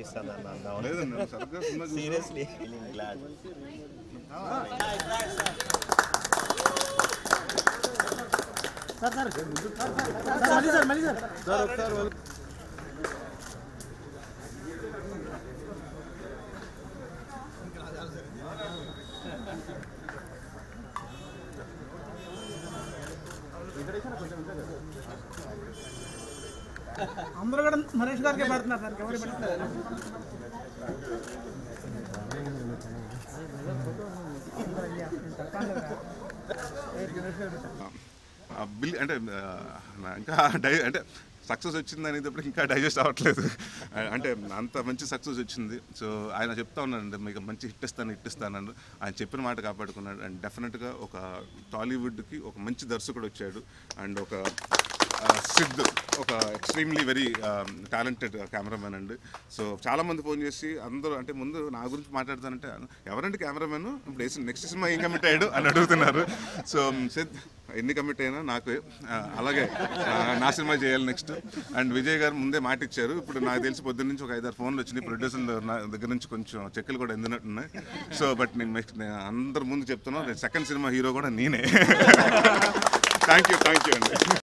అనిపిస్తుంది అన్న లేదండి సరిగ్గా సినిమా చూసి సీరియస్లీ ఫీలింగ్ గ్లాడ్ అందరూ కూడా నరేష్ గారికి పెడుతున్నారు సార్ ఎవరు పెడుతున్నారు ఆ బిల్ అంటే ఆ, నా ఇంకా డై అంటే సక్సెస్ వచ్చింది అనేటప్పుడు ఇంకా డైజెస్ట్ అవ్వట్లేదు ఆ, అంటే అంత మంచి సక్సెస్ వచ్చింది సో ఆయన చెప్తా ఉన్నాడండి మీకు మంచి హిట్ ఇస్తాను హిట్ ఇస్తానని ఆయన చెప్పిన మాట కాపాడుకున్నాడు అండ్ డెఫినెట్గా ఒక టాలీవుడ్కి ఒక మంచి దర్శకుడు వచ్చాడు అండ్ ఒక ఆ, సిద్ధ్ ఒక ఎక్స్ట్రీమ్లీ వెరీ టాలెంటెడ్ కెమెరామెన్ అండి సో చాలా మంది ఫోన్ చేసి అందరూ అంటే ముందు నా గురించి మాట్లాడతానంటే ఎవరండి కెమెరామెన్ ఇప్పుడు వేసిన నెక్స్ట్ సినిమా ఏం కమిట్ అయ్యాడు అని అడుగుతున్నారు సో సిద్ధ్ ఎన్ని కమిట్ అయినా నాకు ఆ, అలాగే ఆ, నా సినిమా చేయాలి నెక్స్ట్ అండ్ విజయ్ గారు ముందే మాట ఇచ్చారు ఇప్పుడు నాకు తెలిసి పొద్దున్న నుంచి ఒక ఐదారు ఫోన్లు వచ్చినాయి ప్రొడ్యూసర్ నా దగ్గర నుంచి కొంచెం చెక్కులు కూడా ఎందునట్టున్నాయి సో బట్ నేను next- నేను అందరి ముందు చెప్తున్నాను సెకండ్ సినిమా హీరో కూడా నేనే థ్యాంక్ యూ థ్యాంక్ యూ అండి